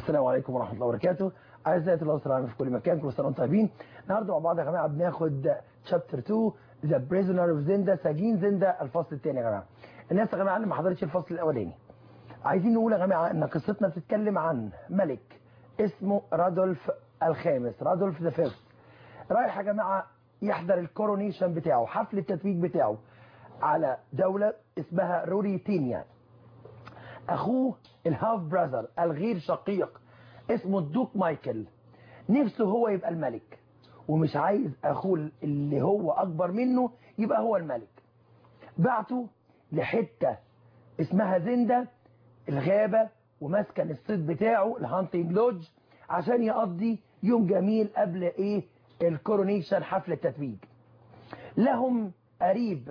السلام عليكم ورحمة الله وبركاته أعزائي الله السلام في كل مكان كل سنة وانتم طيبين النهارده مع بعض يا جماعة بناخد شابتر 2 ذا بريزونر اوف زندا سجين زندا الفصل الثاني يا جماعة الناس يا جماعة اللي ما حضرتش الفصل الأولاني عايزين نقول يا جماعة إن قصتنا بتتكلم عن ملك اسمه رادولف الخامس رادولف ذا فيرست رايح يا جماعة يحضر الكورونيشن بتاعه حفل التتويج بتاعه على دولة اسمها روريتينيا اخوه الهاف براذر الغير شقيق اسمه الدوك مايكل نفسه هو يبقى الملك ومش عايز اخوه اللي هو اكبر منه يبقى هو الملك بعته لحتة اسمها زندا الغابة ومسكن الصيد بتاعه الهانتنج لودج عشان يقضي يوم جميل قبل ايه الكورونيشن حفل التتويج لهم قريب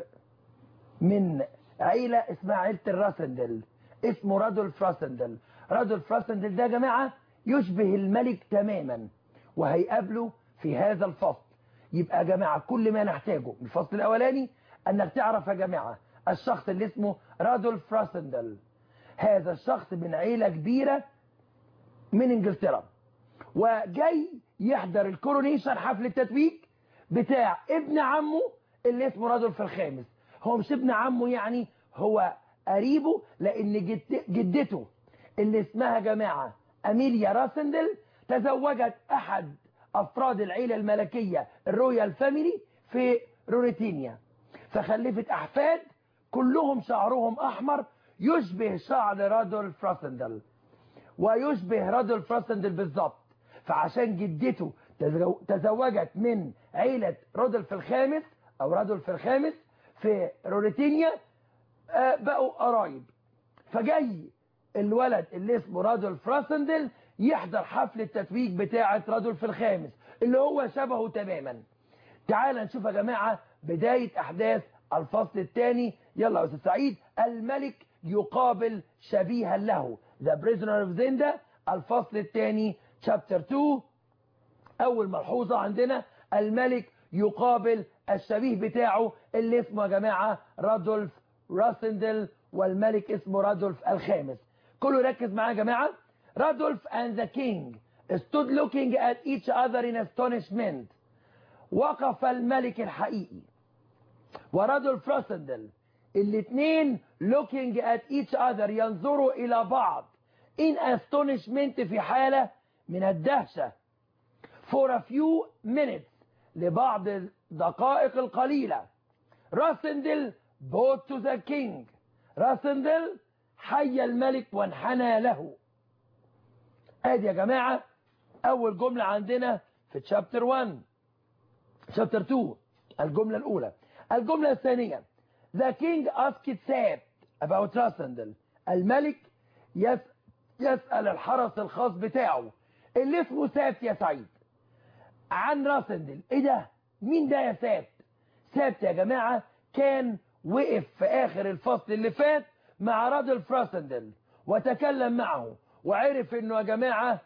من عيلة اسمها عيلة الراسندل اسمه رادولف راسندل رادولف راسندل ده يا جماعة يشبه الملك تماما وهيقابله في هذا الفصل يبقى يا جماعة كل ما نحتاجه من الفصل الأولاني أنك تعرف يا جماعة الشخص اللي اسمه رادولف راسندل هذا الشخص من عيلة كبيرة من انجلترا وجاي يحضر الكورونيشن حفل التتويج بتاع ابن عمه اللي اسمه رادولف الخامس هو مش ابن عمه يعني هو قريبه لان جد جدته اللي اسمها جماعة اميليا راسندل تزوجت احد افراد العيلة الملكية الرويال فاميلي في روريتينيا فخلفت احفاد كلهم شعرهم احمر يشبه شعر رادولف راسندل ويشبه رادولف راسندل بالظبط فعشان جدته تزوجت من عيلة رودولف الخامس او رادولف الخامس في روريتينيا بقوا قرايب فجاي الولد اللي اسمه رادولف راسندل يحضر حفل التتويج بتاعة رادولف الخامس اللي هو شبهه تماما تعال نشوف يا جماعة بداية احداث الفصل الثاني يلا يا استاذ سعيد الملك يقابل شبيها له ذا بريزونر اوف زندا الفصل الثاني شابتر 2 اول ملحوظة عندنا الملك يقابل الشبيه بتاعه اللي اسمه يا جماعة رادولف راسندل والملك اسمه رادولف الخامس كله يركز معايا يا جماعة رادولف and the king stood looking at each other in astonishment وقف الملك الحقيقي ورادولف راسندل الاثنين looking at each other ينظروا الى بعض in astonishment في حالة من الدهشة for a few minutes لبعض الدقائق القليلة راسندل bowed to the king راسندل حي الملك وانحنى له ادي يا جماعة اول جملة عندنا في تشابتر 1 تشابتر 2 الجملة الاولى الجملة الثانية the king asked Seth about راسندل الملك يس يسأل الحرس الخاص بتاعه اللي اسمه سات يا سعيد عن راسندل ايه ده مين ده يا سات سات يا جماعة كان وقف في اخر الفصل اللي فات مع رادولف راسندل وتكلم معه وعرف انه يا جماعة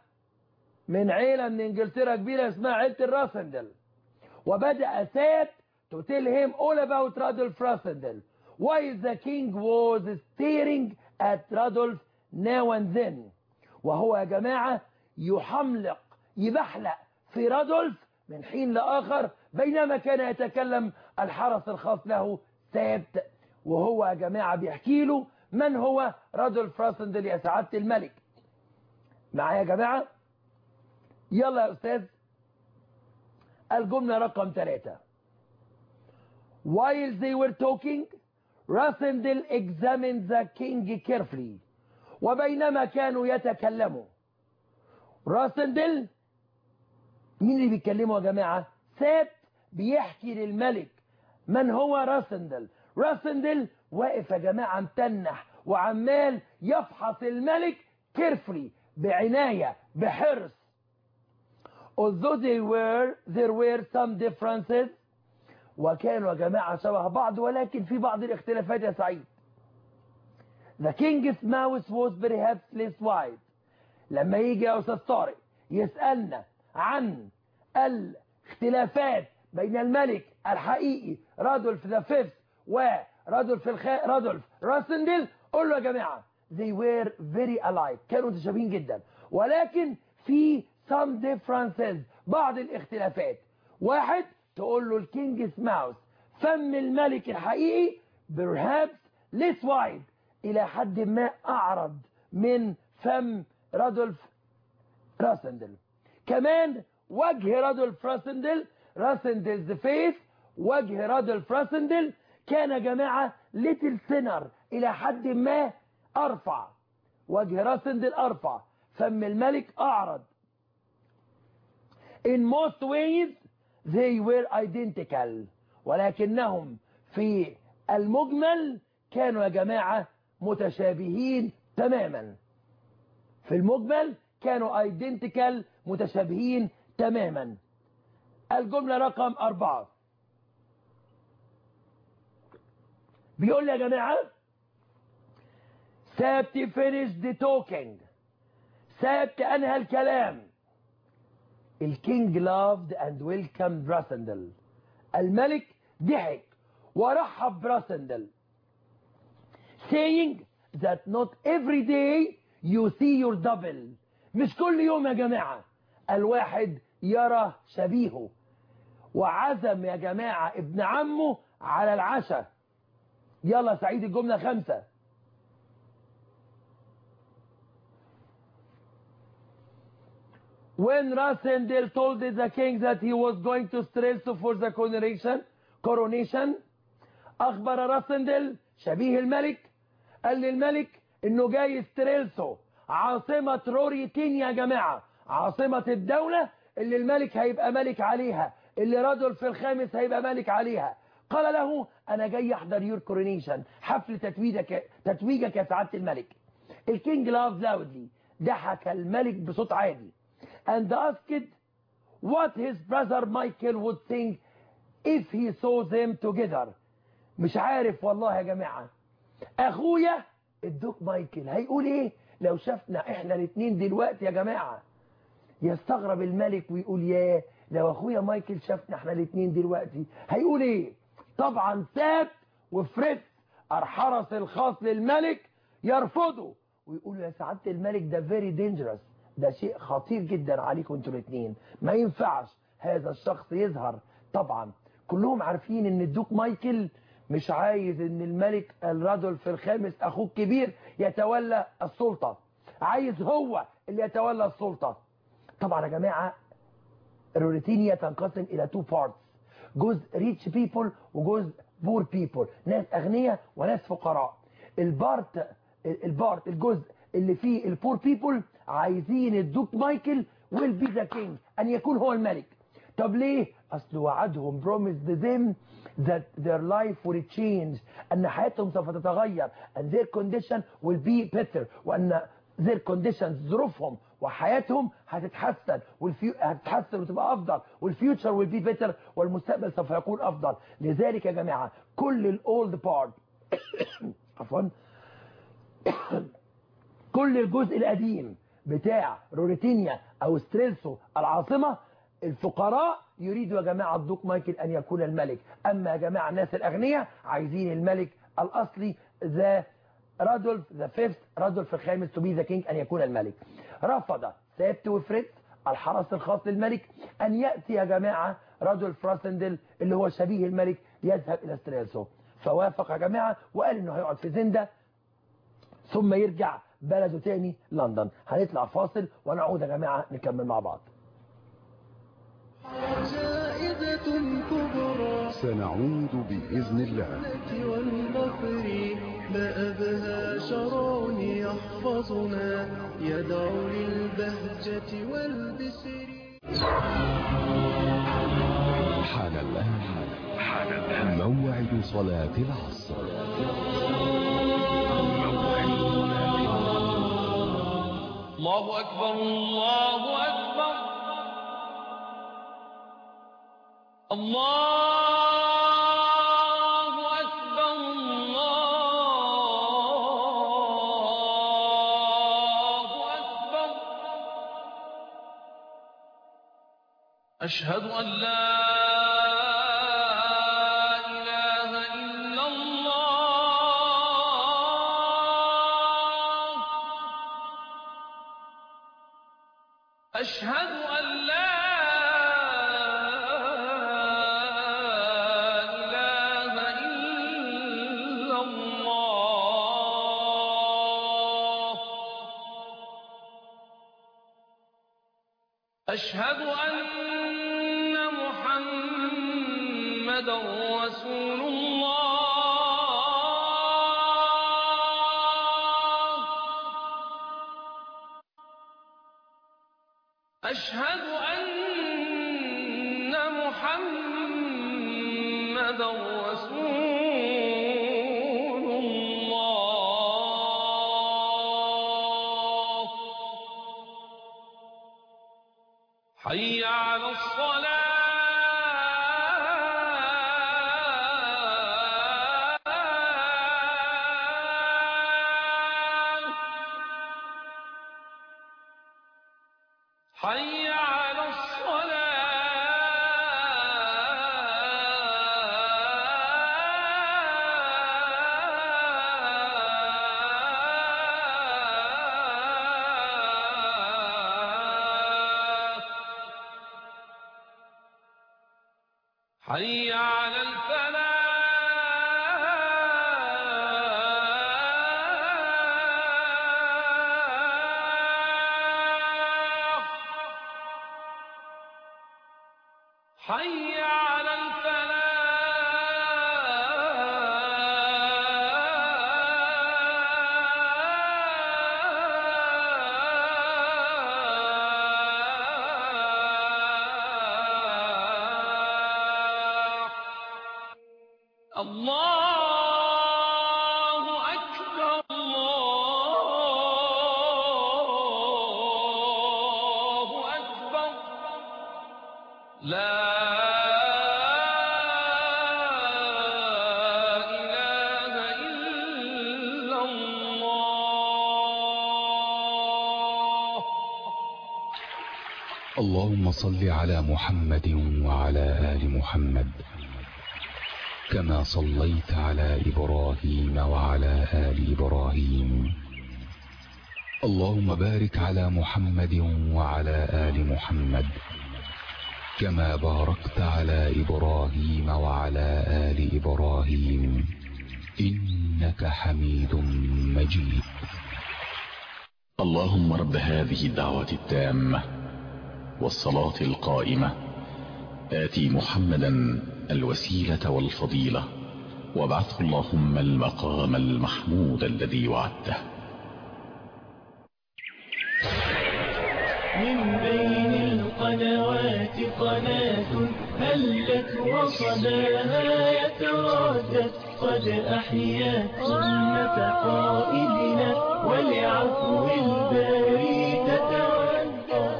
من عيلة من انجلترا كبيرة اسمها عيلة الراسندل وبدأ سات to tell him all about Radolf Rasendel while the king was staring at Radolf now and then وهو يا جماعة يحملق يبحلق في رادولف من حين لآخر بينما كان يتكلم الحرس الخاص له ثابت وهو يا جماعة بيحكي له من هو رادولف راسندل يا سعادة الملك معايا يا جماعة يلا يا أستاذ الجملة رقم ثلاثة While they were talking راسندل examined the king carefully وبينما كانوا يتكلموا راسندل مين اللي بيتكلموا يا جماعة سات بيحكي للملك من هو راسندل راسندل واقف يا جماعة متنح وعمال يفحص الملك كيرفلي بعناية بحرص although they were there were some differences وكانوا يا جماعة شبه بعض ولكن في بعض الاختلافات يا سعيد The king's mouth was perhaps less wide لما يجي يا أستاذ طارق يسألنا عن الاختلافات بين الملك الحقيقي رادولف ذا فيفث ورادولف الخ... رادولف راسندل قول له يا جماعة they were very alike كانوا متشابهين جدا ولكن في some differences بعض الاختلافات واحد تقول له الكينج's ماوس فم الملك الحقيقي perhaps less wide الى حد ما اعرض من فم رادولف راسندل كمان وجه رادولف راسندل راسندلز فيس وجه رادولف راسندل كان يا جماعة ليتل سينر الى حد ما ارفع وجه راسندل ارفع فم الملك اعرض in most ways they were identical ولكنهم في المجمل كانوا يا جماعة متشابهين تماما في المجمل كانوا identical متشابهين تماما الجملة رقم أربعة بيقول لي يا جماعة سابت finished the talking سابت أنهى الكلام الكينج loved and welcomed راسندل الملك ضحك ورحب براسندل saying that not every day you see your double مش كل يوم يا جماعة الواحد يرى شبيهه وعزم يا جماعة ابن عمه على العشاء يلا سعيد الجملة خمسة When Rasendel told the king that he was going to Strelso for the coronation, coronation أخبر راسندل شبيه الملك قال للملك إنه جاي ستريلسو عاصمة روريتين يا جماعة عاصمة الدولة اللي الملك هيبقى ملك عليها اللي رادولف الخامس هيبقى ملك عليها قال له أنا جاي أحضر يور كورونيشن حفل تتويجك تتويجك يا سعادة الملك الكينج لاف لاودلي ضحك الملك بصوت عالي and asked what his brother Michael would think if he saw them together مش عارف والله يا جماعة اخويا الدوك مايكل هيقول ايه لو شافنا احنا الاثنين دلوقتي يا جماعة يستغرب الملك ويقول ياه لو اخويا مايكل شافنا احنا الاثنين دلوقتي هيقول ايه طبعا سات وفريد الحرس الخاص للملك يرفضوا ويقولوا يا سعادة الملك ده فيري دينجرس ده شيء خطير جدا عليكم انتوا الاثنين ما ينفعش هذا الشخص يظهر طبعا كلهم عارفين ان الدوك مايكل مش عايز ان الملك الرادولف الخامس اخوه الكبير يتولى السلطة عايز هو اللي يتولى السلطة طبعا يا جماعة روريتينيا تنقسم الى تو بارتس جزء ريتش بيبل وجزء بور بيبل ناس اغنياء وناس فقراء البارت البارت الجزء اللي فيه البور بيبل عايزين الدوك مايكل ويل بي ذا كينج ان يكون هو الملك طب ليه اصل وعدهم promised them that their life will change ان حياتهم سوف تتغير and their condition will be better وان their conditions ظروفهم وحياتهم هتتحسن والفيو... هتتحسن وتبقى افضل والفيوتشر will be better والمستقبل سوف يكون افضل لذلك يا جماعه كل الاولد بارت عفوا كل الجزء القديم بتاع روريتينيا او ستريلسو العاصمة الفقراء يريدوا يا جماعة الدوك مايكل ان يكون الملك اما يا جماعة الناس الاغنياء عايزين الملك الاصلي ذا رادولف ذا فيفث رادولف الخامس تو بي ذا كينج ان يكون الملك رفض سيبت وفريتز الحرس الخاص للملك ان يأتي يا جماعة رادولف راسندل اللي هو شبيه الملك يذهب الى ستريلسو فوافق يا جماعة وقال انه هيقعد في زنده ثم يرجع بلده تاني لندن هنطلع فاصل ونعود يا جماعة نكمل مع بعض جائزة كبرى سنعود بإذن الله والمطر ما أبهى شرون يحفظنا يدعو للبهجة والبسر حان الآن موعد صلاة العصر الله أكبر الله أكبر الله أكبر الله أكبر أشهد أن لا إله إلا الله أشهد أن لا إله إلا الله أشهد أن محمدا رسول الله أشهد أن محمدا رسول الله حي على الصلاة حي على الصلاة حي على الفلاح حي على الفلاح الله أكبر الله أكبر لا إله إلا الله اللهم صل على محمد وعلى آل محمد كما صليت على إبراهيم وعلى آل إبراهيم اللهم بارك على محمد وعلى آل محمد كما باركت على إبراهيم وعلى آل إبراهيم إنك حميد مجيد اللهم رب هذه الدعوة التامة والصلاة القائمة آتي محمدا الوسيلة والفضيلة وابعثه اللهم المقام المحمود الذي وعدته من بين القنوات قناة هلت وصداها يتردد قد أحيا سنة قائدنا ولعفو الباري تتودى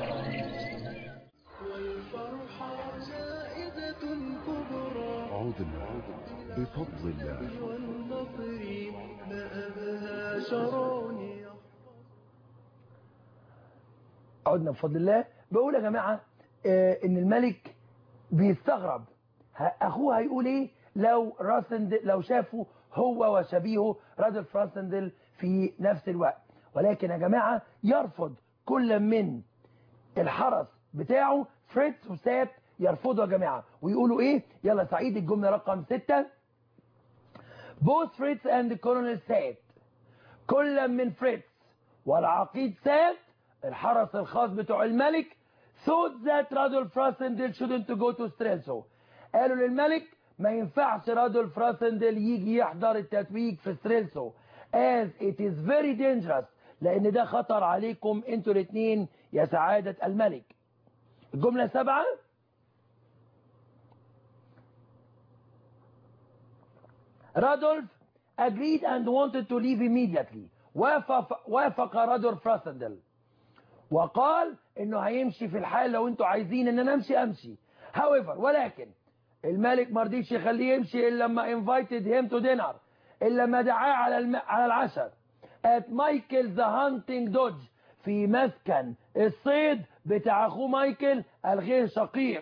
والفرحة زائدة كبرى عدنا بفضل الله والنصر ما أبهى شروني عدنا بفضل الله بقول يا جماعة آه، ان الملك بيستغرب ه- اخوه هيقول ايه لو راسندل لو شافه هو وشبيهه رادولف راسندل في نفس الوقت ولكن يا جماعة يرفض كل من الحرس بتاعه فريتز وسات يرفضوا يا جماعة ويقولوا ايه يلا سعيد الجملة رقم ستة both فريتز and كولونيل سات كل من فريتز والعقيد سات الحرس الخاص بتوع الملك thought that رادولف راسندل shouldn't go to ستريلسو قالوا للملك ما ينفعش رادولف راسندل يجي يحضر التتويج في ستريلسو as it is very dangerous لان ده خطر عليكم انتوا الاثنين يا سعادة الملك الجملة سبعة رادولف agreed and wanted to leave immediately وافق, وافق رادولف راسندل وقال انه هيمشي في الحال لو انتوا عايزين ان انا امشي امشي however ولكن الملك ما رضيش يخليه يمشي الا لما invited him to dinner الا لما دعاه على الم... على العشاء at مايكل ذا هانتنج دوج في مسكن الصيد بتاع اخوه مايكل الغير شقيق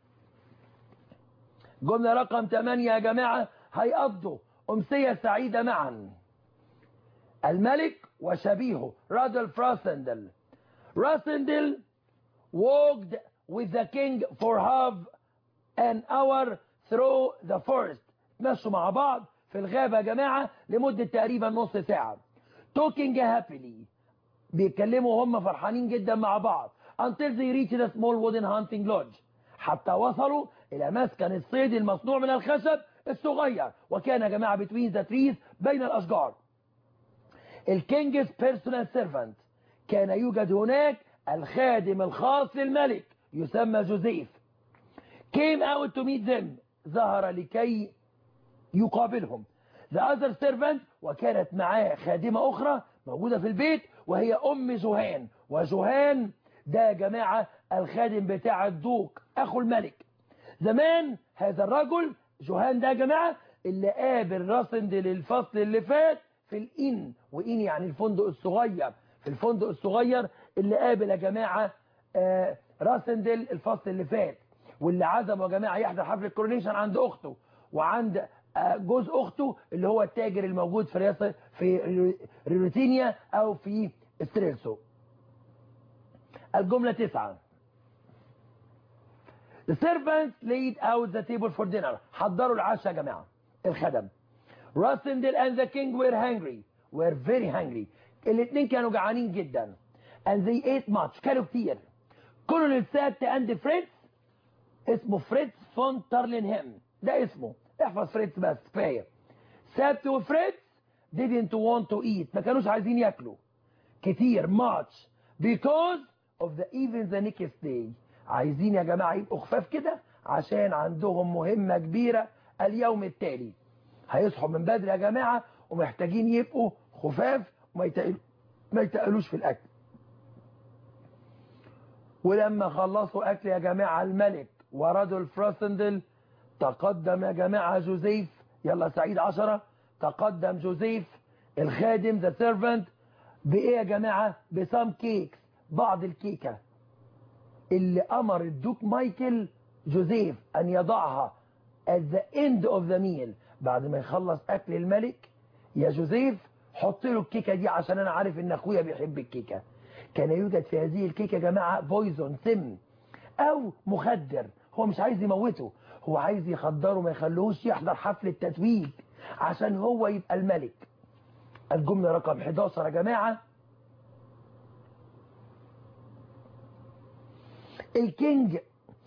جملة رقم 8 يا جماعة هيقضوا أمسية سعيدة معا الملك وشبيهه رادولف راسندل راسندل walked with the king for half an hour through the forest تمشوا مع بعض في الغابة يا جماعة لمدة تقريبا نص ساعة talking happily بيتكلموا هم فرحانين جدا مع بعض until they reached the small wooden hunting lodge حتى وصلوا إلى مسكن الصيد المصنوع من الخشب الصغير وكان يا جماعة between the trees بين الأشجار الكينجز بيرسونال سيرفانت كان يوجد هناك الخادم الخاص للملك يسمى جوزيف came out to meet them ظهر لكي يقابلهم the other servant وكانت معاه خادمة أخرى موجودة في البيت وهي أم جوهان وجوهان ده يا جماعة الخادم بتاع الدوق أخو الملك زمان هذا الرجل جوهان ده يا جماعة اللي قابل راسندل الفصل اللي فات في الإن وإن يعني الفندق الصغير في الفندق الصغير اللي قابل يا جماعة آه راسندل الفصل اللي فات واللي عزمه يا جماعة يحضر حفل الكورونيشن عند أخته وعند آه جوز أخته اللي هو التاجر الموجود في رياضة في ريروتينيا أو في ستريلسو الجملة تسعة The servants laid out the table for dinner حضروا العشاء يا جماعة الخدم Rossendale and the king were hungry were very hungry الاثنين كانوا جعانين جدا and they ate much كانوا كتير كولونيل سات اند فريتز اسمه فريتز فون تارلينهام ده اسمه احفظ فريتز بس كفايه سات وفريتز didn't want to eat ما كانوش عايزين ياكلوا كتير much because of the even the next day عايزين يا جماعة يبقوا خفاف كده عشان عندهم مهمة كبيرة اليوم التالي هيصحوا من بدري يا جماعة ومحتاجين يبقوا خفاف وما يتقل... ما يتقلوش في الأكل ولما خلصوا أكل يا جماعة الملك ورادولف راسندل تقدم يا جماعة جوزيف يلا سعيد عشرة تقدم جوزيف الخادم ذا سيرفنت بإيه يا جماعة بسام كيكس بعض الكيكة اللي أمر الدوك مايكل جوزيف أن يضعها at the end of the meal بعد ما يخلص أكل الملك يا جوزيف حط له الكيكة دي عشان أنا عارف إن أخويا بيحب الكيكة كان يوجد في هذه الكيكة يا جماعة بويزون سم أو مخدر هو مش عايز يموته هو عايز يخدره ما يخلوهوش يحضر حفل التتويج عشان هو يبقى الملك الجملة رقم 11 يا جماعة الكينج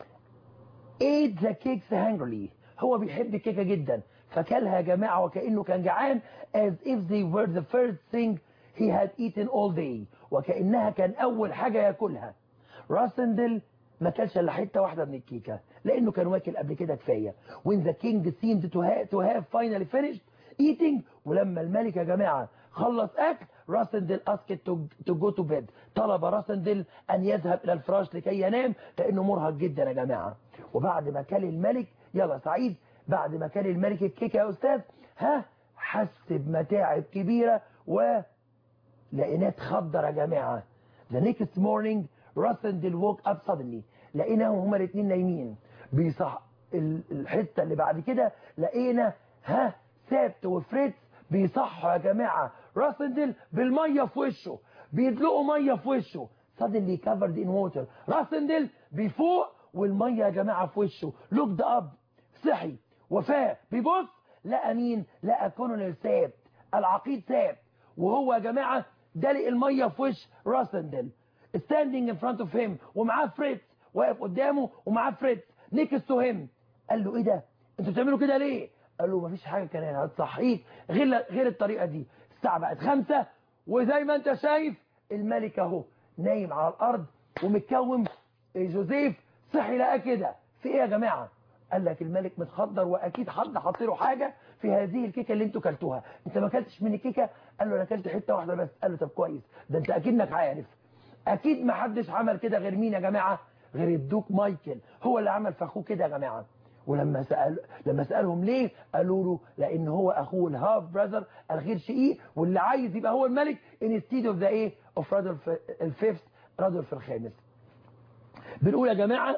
ate the cakes hungrily هو بيحب الكيكة جدا فكلها يا جماعة وكأنه كان جعان as if they were the first thing he had eaten all day وكأنها كان أول حاجة ياكلها راسندل ما كلش الا حته واحده من الكيكه لانه كان واكل قبل كده كفايه when the king seemed to have, to have finally finished eating ولما الملك يا جماعه خلص اكل راسندل اسكت to, to go to bed طلب راسندل ان يذهب الى الفراش لكي ينام لانه مرهق جدا يا جماعه وبعد ما كل الملك يلا سعيد بعد ما كل الملك الكيكه يا استاذ ها حس بمتاعب كبيره و لقيناه اتخدر يا جماعه the next morning راسندل ووك اب suddenly لقيناهم هما الاثنين نايمين بيصح الحته اللي بعد كده لقينا ها سابت وفريتز بيصحوا يا جماعه راسندل بالميه في وشه بيدلقوا ميه في وشه suddenly covered in water راسندل بيفوق والميه يا جماعه في وشه لوكد اب صحي وفاه بيبص لقى مين لقى كولونيل ساب العقيد ساب وهو يا جماعه دلق الميه في وش راسندل standing in front of him ومعاه فريتز واقف قدامه ومعاه فريتز نيكست تو هيم قال له ايه ده انتوا بتعملوا كده ليه قال له مفيش حاجه كان هتصحيك غير غير الطريقه دي الساعه بقت خمسة وزي ما انت شايف الملك اهو نايم على الارض ومتكوم جوزيف صحي لقى كده في ايه يا جماعه قال لك الملك متخدر واكيد حد حط له حاجه في هذه الكيكه اللي انتوا كلتوها انت ما اكلتش من الكيكه قال له انا اكلت حته واحده بس قال له طب كويس ده انت اكنك عارف اكيد ما حدش عمل كده غير مين يا جماعه غير الدوك مايكل هو اللي عمل في اخوه كده يا جماعه ولما سأل لما سالهم ليه قالوا له لان هو اخوه الهاف براذر الغير شقيق واللي عايز يبقى هو الملك انستيد اوف ذا ايه اوف رادولف الفيفث رادولف الخامس بنقول يا جماعه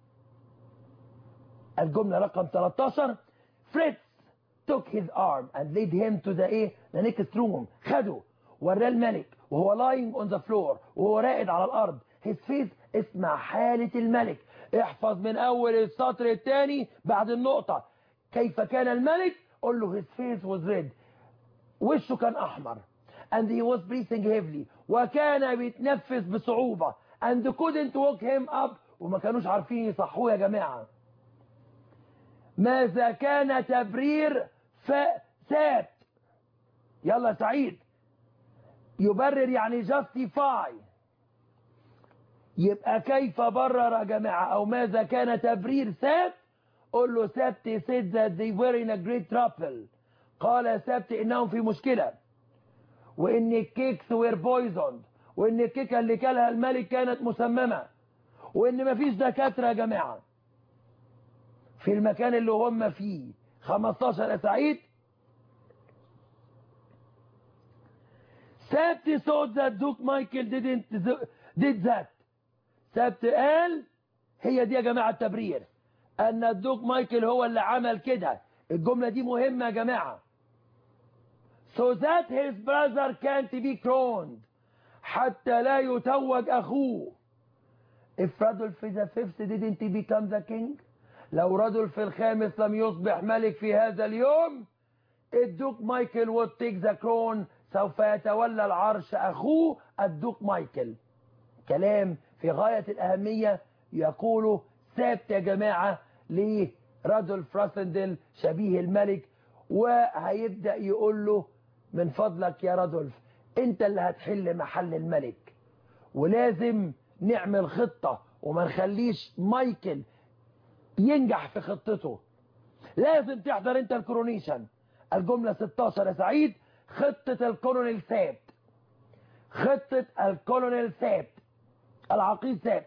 الجمله رقم 13 فريتز took his arm and led him to the ايه the next room خده وراه الملك وهو lying on the floor وهو راقد على الارض his face اسمع حالة الملك احفظ من اول السطر الثاني بعد النقطة كيف كان الملك قول له his face was red وشه كان احمر and he was breathing heavily وكان بيتنفس بصعوبة and couldn't wake him up وما كانوش عارفين يصحوه يا جماعة ماذا كان تبرير فسات يلا يا سعيد يبرر يعني justify يبقى كيف برر يا جماعة او ماذا كان تبرير سات قول له سبت said that they were in a great trouble قال سبت انهم في مشكلة وان الكيكس were poisoned وان الكيكة اللي كلها الملك كانت مسممة وان مفيش دكاترة يا جماعة في المكان اللي هم فيه 15 يا سعيد سبت thought that Duke Michael didn't did that سبت قال هي دي يا جماعة التبرير ان الدوك مايكل هو اللي عمل كده الجملة دي مهمة يا جماعة so that his brother can't be crowned حتى لا يتوج اخوه if Radolf the fifth didn't become the king لو رادولف الخامس لم يصبح ملك في هذا اليوم الدوك مايكل would take the crown سوف يتولى العرش اخوه الدوك مايكل كلام في غاية الأهمية يقوله ثابت يا جماعة لرادولف راسندل شبيه الملك وهيبدأ يقول له من فضلك يا رادولف انت اللي هتحل محل الملك ولازم نعمل خطة وما نخليش مايكل ينجح في خطته لازم تحضر انت الكورونيشن الجملة 16 يا سعيد خطة الكولونيل ثابت خطة الكولونيل ثابت العقيد ثابت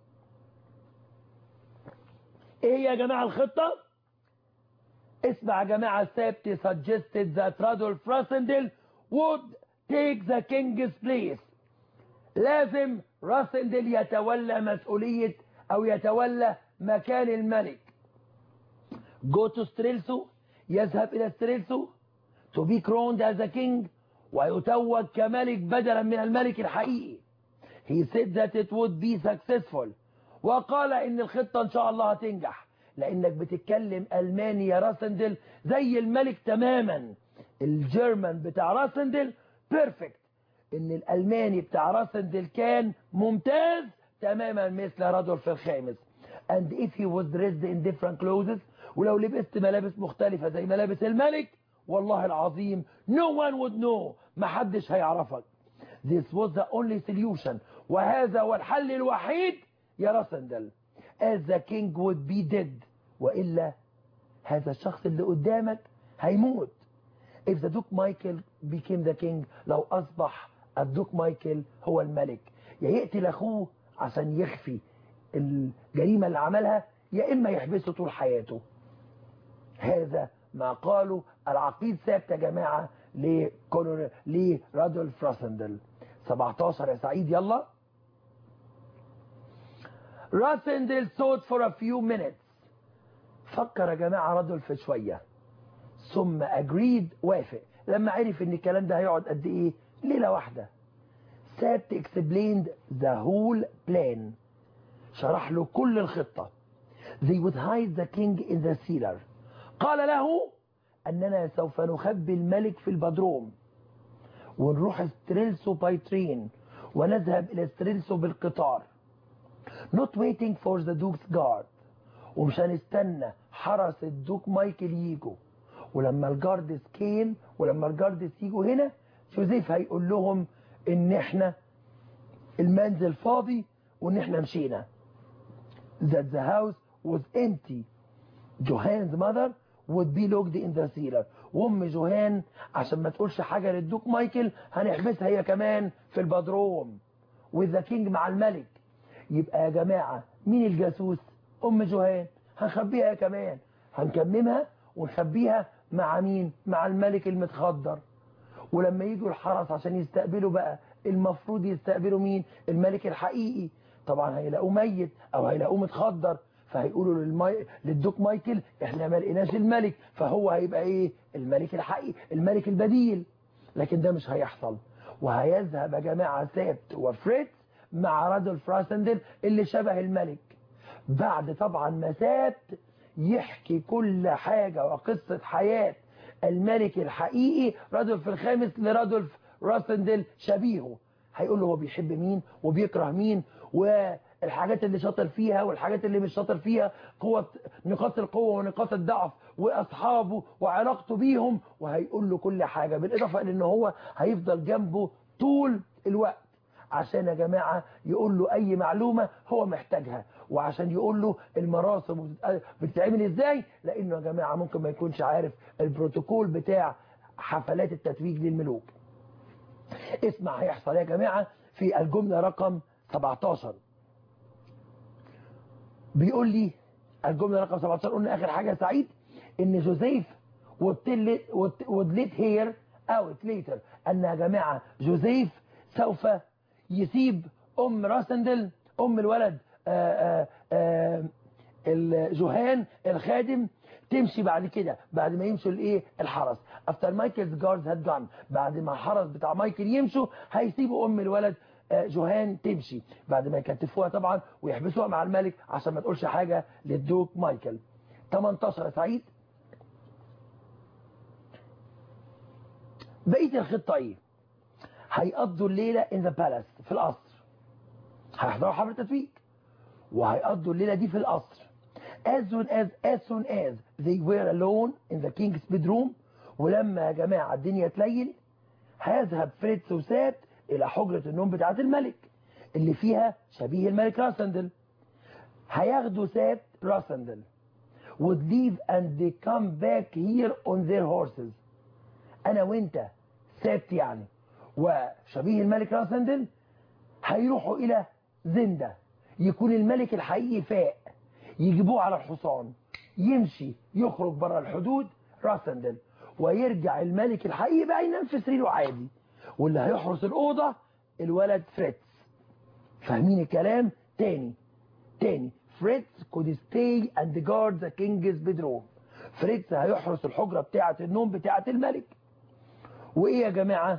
ايه يا جماعة الخطة اسمع يا جماعة ثابت suggested that Radolf Rassendel would take the king's place لازم راسندل يتولى مسؤولية او يتولى مكان الملك go to ستريلسو يذهب الى ستريلسو to be crowned as a king ويتوج كملك بدلا من الملك الحقيقي he said that it would be successful وقال ان الخطة ان شاء الله هتنجح لانك بتتكلم الماني يا راسندل زي الملك تماما الجيرمان بتاع راسندل بيرفكت ان الالماني بتاع راسندل كان ممتاز تماما مثل رادولف الخامس and if he was dressed in different clothes ولو لبست ملابس مختلفة زي ملابس الملك والله العظيم no one would know محدش هيعرفك this was the only solution وهذا هو الحل الوحيد يا راسندل as the king would be dead وإلا هذا الشخص اللي قدامك هيموت if the Duke Michael became the king لو أصبح الدوك مايكل هو الملك يا يقتل أخوه عشان يخفي الجريمة اللي عملها يا إما يحبسه طول حياته هذا ما قالوا العقيد ثابت يا جماعة لرادولف راسندل 17 يا سعيد يلا راسندل thought for a few minutes فكر يا جماعة رادولف شوية ثم agreed وافق لما عرف ان الكلام ده هيقعد قد ايه ليلة واحدة ثابت explained the whole plan شرح له كل الخطة they would hide the king in the cellar قال له أننا سوف نخبي الملك في البدروم ونروح ستريلسو باي ترين ونذهب إلى ستريلسو بالقطار not waiting for the duke's guard ومش هنستنى حرس الدوك مايكل يجوا ولما الجاردس كين ولما الجاردس يجوا هنا جوزيف هيقول لهم ان احنا المنزل فاضي وان احنا مشينا that the house was empty جوهان's mother would be locked in the cellar وام جوهان عشان ما تقولش حاجة للدوك مايكل هنحبسها هي كمان في البدروم with the king مع الملك يبقى يا جماعة مين الجاسوس ام جوهان هنخبيها هي كمان هنكممها ونخبيها مع مين مع الملك المتخدر ولما يجوا الحرس عشان يستقبلوا بقى المفروض يستقبلوا مين الملك الحقيقي طبعا هيلاقوه ميت او هيلاقوه متخدر فهيقولوا للمي... للدوك مايكل احنا ما لقيناش الملك فهو هيبقى ايه الملك الحقيقي الملك البديل لكن ده مش هيحصل وهيذهب يا جماعة ثابت وفريتز مع رادولف راسندل اللي شبه الملك بعد طبعا ما ساب يحكي كل حاجة وقصة حياة الملك الحقيقي رادولف الخامس لرادولف راسندل شبيهه هيقول له هو بيحب مين وبيكره مين والحاجات اللي شاطر فيها والحاجات اللي مش شاطر فيها قوة نقاط القوة ونقاط الضعف واصحابه وعلاقته بيهم وهيقول له كل حاجة بالاضافة الى ان هو هيفضل جنبه طول الوقت عشان يا جماعة يقول له اي معلومة هو محتاجها وعشان يقول له المراسم بتتعمل ازاي لانه يا جماعة ممكن ما يكونش عارف البروتوكول بتاع حفلات التتويج للملوك اسمع هيحصل يا جماعة في الجملة رقم 17 بيقول لي الجملة رقم 17 قلنا اخر حاجة سعيد ان جوزيف would let hear out later ان يا جماعة جوزيف سوف يسيب ام راسندل ام الولد آآ آآ الجوهان الخادم تمشي بعد كده بعد ما يمشوا الايه الحرس افتر مايكلز جاردز هاد جان بعد ما الحرس بتاع مايكل يمشوا هيسيبوا ام الولد جوهان تمشي بعد ما يكتفوها طبعا ويحبسوها مع الملك عشان ما تقولش حاجة للدوك مايكل 18 سعيد بقية الخطة ايه هيقضوا الليلة in the palace في القصر هيحضروا حفلة تتويج وهيقضوا الليلة دي في القصر as soon as as soon as they were alone in the king's bedroom ولما يا جماعة الدنيا تليل هيذهب فريتز وسات إلى حجرة النوم بتاعة الملك اللي فيها شبيه الملك راسندل هياخدوا سات راسندل would leave and they come back here on their horses أنا وأنت سات يعني وشبيه الملك راسندل هيروحوا إلى زندة يكون الملك الحقيقي فاق يجيبوه على الحصان يمشي يخرج بره الحدود راسندل ويرجع الملك الحقيقي بقى ينام في سريره عادي واللي هيحرس الأوضة الولد فريتز فاهمين الكلام تاني تاني فريتز could stay and guard the king's bedroom فريتز هيحرس الحجرة بتاعة النوم بتاعة الملك وإيه يا جماعة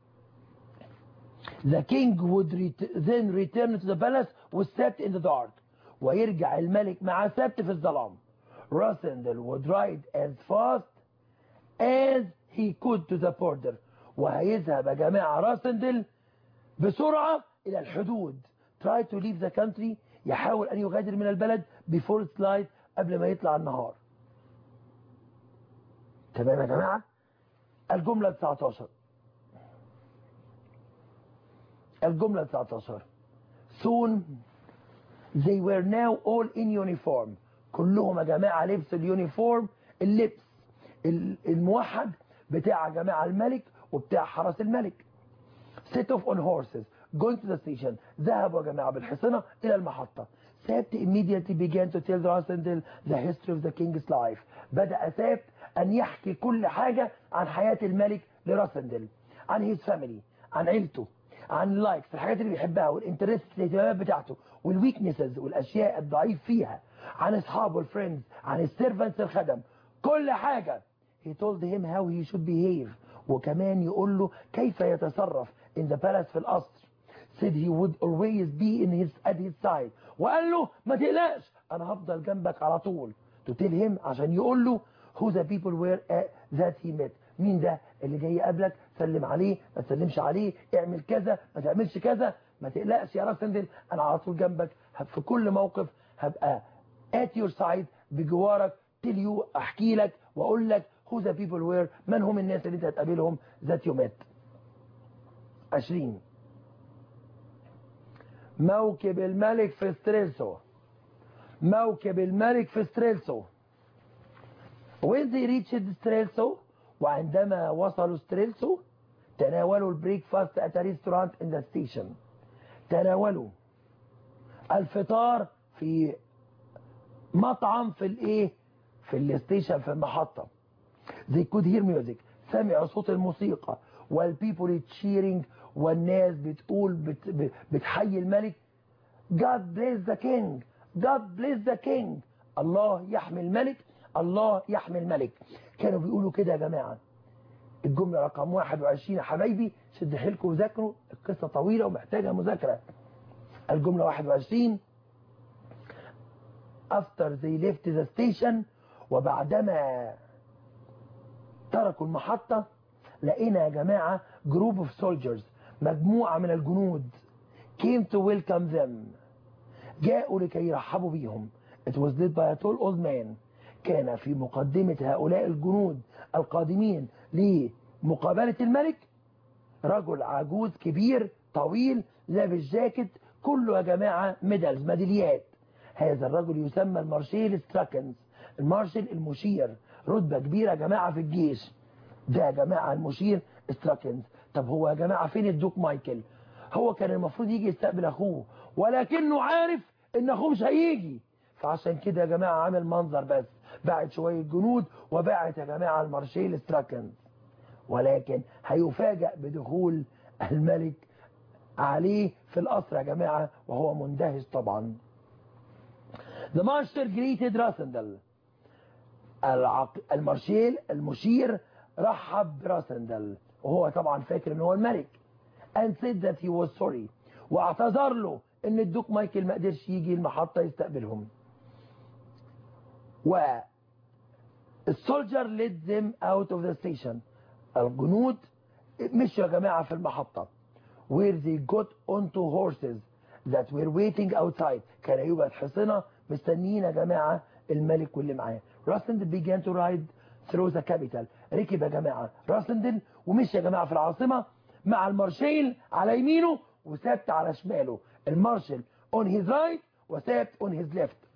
The king would ret then return to the palace with Sept in the dark ويرجع الملك مع سبت في الظلام راسندل would ride as fast as he could to the border وهيذهب يا جماعة راسندل بسرعة إلى الحدود try to leave the country يحاول أن يغادر من البلد before it's light قبل ما يطلع النهار تمام يا جماعة الجملة 19 الجملة 19 soon they were now all in uniform كلهم يا جماعة لبس اليونيفورم اللبس الموحد بتاع يا جماعة الملك وبتاع حرس الملك set off on horses going to the station ذهبوا يا جماعة بالحصنة إلى المحطة سابت immediately began to tell Rosendil the history of the king's life بدأ سابت أن يحكي كل حاجة عن حياة الملك لراسندل عن his family عن عيلته عن اللايكس الحاجات اللي بيحبها والانترست الاهتمامات بتاعته والويكنسز والاشياء الضعيف فيها عن اصحابه الفريندز عن السيرفنتس الخدم كل حاجة he told him how he should behave وكمان يقول له كيف يتصرف in the palace في القصر said he would always be in his at his side وقال له ما تقلقش انا هفضل جنبك على طول to tell him عشان يقول له who the people were that he met مين ده اللي جاي يقابلك سلم عليه ما تسلمش عليه اعمل كذا ما تعملش كذا ما تقلقش يا راسندل انا على طول جنبك في كل موقف هبقى at your side بجوارك tell you احكي لك واقول لك who the people were من هم الناس اللي انت هتقابلهم that you met 20 موكب الملك في ستريلسو موكب الملك في ستريلسو when they reached ستريلسو وعندما وصلوا ستريلسو تناولوا البريك فاست ات ريستورانت ان ذا ستيشن تناولوا الفطار في مطعم في الايه في الستيشن في المحطة they could hear music سمعوا صوت الموسيقى والبيبول تشيرينج والناس بتقول بت بتحيي الملك God bless the king God bless the king الله يحمي الملك الله يحمي الملك كانوا بيقولوا كده يا جماعة الجملة رقم 21 يا حبايبي شد حيلكم وذاكروا القصة طويلة ومحتاجة مذاكرة الجملة 21 after they left the station وبعدما تركوا المحطة لقينا يا جماعة group of soldiers مجموعة من الجنود came to welcome them جاءوا لكي يرحبوا بيهم it was led by a tall old man كان في مقدمة هؤلاء الجنود القادمين لمقابلة الملك رجل عجوز كبير طويل لابس جاكيت كله يا جماعة ميدالز ميداليات هذا الرجل يسمى المارشيل ستراكنز المارشال المشير رتبة كبيرة يا جماعة في الجيش ده يا جماعة المشير ستراكنز طب هو يا جماعة فين الدوك مايكل هو كان المفروض يجي يستقبل اخوه ولكنه عارف ان اخوه مش هيجي فعشان كده يا جماعة عامل منظر بس بعت شوية جنود وبعت يا جماعة المارشيل ستراكنز ولكن هيفاجأ بدخول الملك عليه في القصر يا جماعة وهو مندهش طبعا The Marshal greeted راسندل العق... المارشيل المشير رحب براسندل وهو طبعا فاكر ان هو الملك and said that he was sorry واعتذر له ان الدوك مايكل ما قدرش يجي المحطة يستقبلهم و السولجر led them out of the station الجنود مشوا يا جماعة في المحطة where they got onto horses that were waiting outside كان يوجد حصنة مستنيين يا جماعة الملك واللي معاه راسندل began to ride through the capital ركب يا جماعة راسندل ومشي يا جماعة في العاصمة مع المارشيل على يمينه وثابت على شماله المارشل on his right وثابت on his left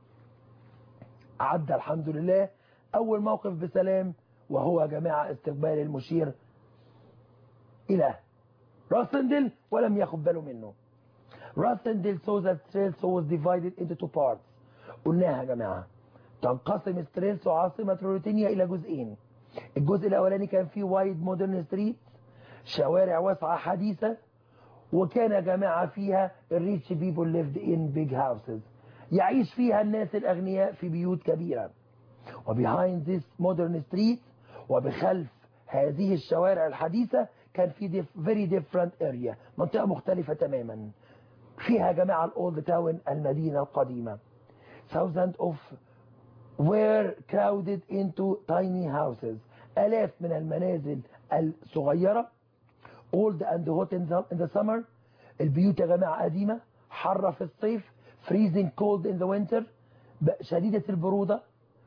عدى الحمد لله أول موقف بسلام وهو يا جماعة استقبال المشير إلى راسندل ولم ياخد باله منه راسندل saw that Strelso was divided into two parts قلناها يا جماعة تنقسم ستريلسو عاصمة روتينيا إلى جزئين الجزء الأولاني كان فيه وايد مودرن ستريت شوارع واسعة حديثة وكان يا جماعة فيها الريتش بيبول ليفد ان بيج هاوسز يعيش فيها الناس الأغنياء في بيوت كبيرة وبيهايند ذيس مودرن ستريت وبخلف هذه الشوارع الحديثة كان في فيري ديفرنت اريا منطقة مختلفة تماما فيها يا جماعة الاولد تاون المدينة القديمة thousands of were crowded into tiny houses آلاف من المنازل الصغيرة old and hot in the, in the summer البيوت يا جماعة قديمة حرة في الصيف freezing cold in the winter شديدة البرودة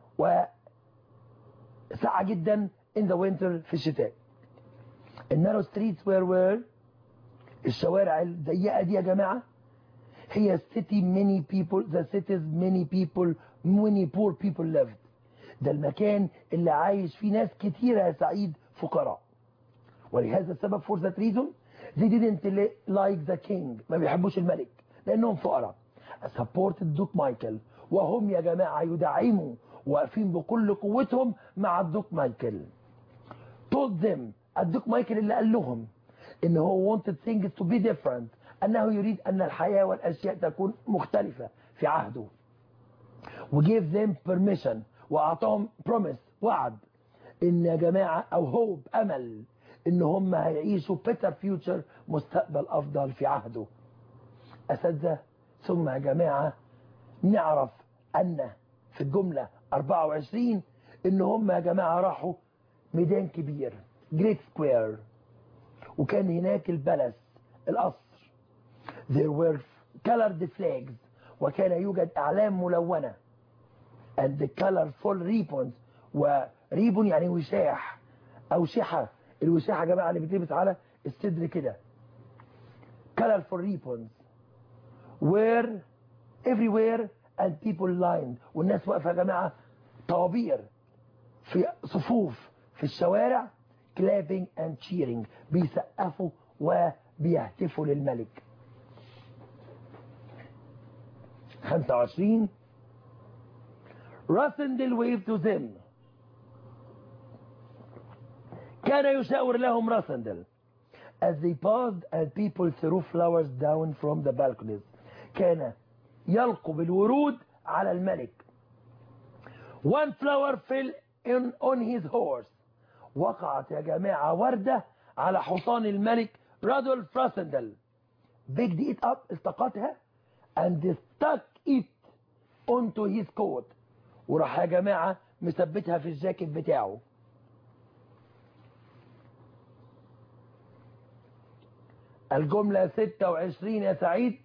وساعة جدا in the winter في الشتاء النارو ستريتس were were الشوارع الضيقة دي يا جماعة هي city many people the cities many people many poor people lived ده المكان اللي عايش فيه ناس كتيرة يا سعيد فقراء ولهذا السبب for that reason they didn't like the king ما بيحبوش الملك لأنهم فقراء supported دوك مايكل وهم يا جماعة يدعموا واقفين بكل قوتهم مع الدوك مايكل told them الدوك مايكل اللي قال لهم ان هو wanted things to be different انه يريد ان الحياة والاشياء تكون مختلفة في عهده وجيف them permission واعطاهم promise وعد ان يا جماعة او هوب امل ان هم هيعيشوا better future مستقبل افضل في عهده اساتذه ثم يا جماعة نعرف ان في الجملة 24 ان هم يا جماعة راحوا ميدان كبير جريت سكوير وكان هناك البلس القصر there were colored flags وكان يوجد اعلام ملونة and the colorful ribbons وريبون يعني وشاح او شحة الوشاحة يا جماعة اللي بتلبس على الصدر كده colorful ribbons were everywhere and people lined والناس واقفة يا جماعة طوابير في صفوف في الشوارع clapping and cheering بيسقفوا وبيهتفوا للملك 25 راسندل waved to them كان يشاور لهم راسندل as they passed and people threw flowers down from the balconies كان يلقوا بالورود على الملك one flower fell in on his horse وقعت يا جماعة وردة على حصان الملك رادولف راسندل بيجد ايت اب التقطها and stuck it onto his coat وراح يا جماعة مثبتها في الجاكيت بتاعه الجملة 26 يا سعيد